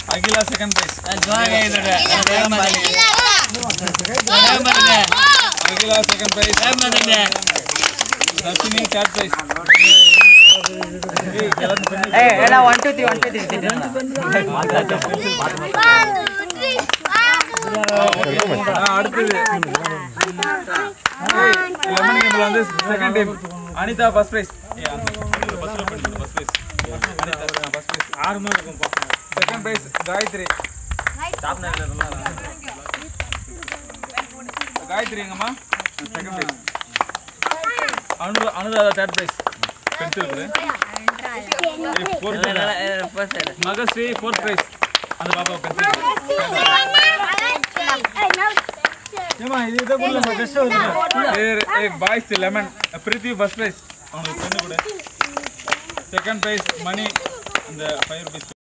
Akila second prize Akila second prize Darshini third prize எல்லாம் one two three one two three அடுத்தது lemon கேம்பிள் வந்து second time Anitha first prize first prize Anitha first prize ஆறு mark இருக்கும் second prize Gayathri Gayathri எங்கம்மா second prize Anu Anuradha third prize pencil fourth Mahasri fourth prize அந்த பாப்பா pencil ஏமா இது இதை கூட நம்ம ஜஸ்ட் வந்து ஏய் boys lemon Preethi first prize அவனுக்கு பெண்ணு கூட செகண்ட் பிரைஸ் மணி இந்த ஃபைவ் ருபீஸ்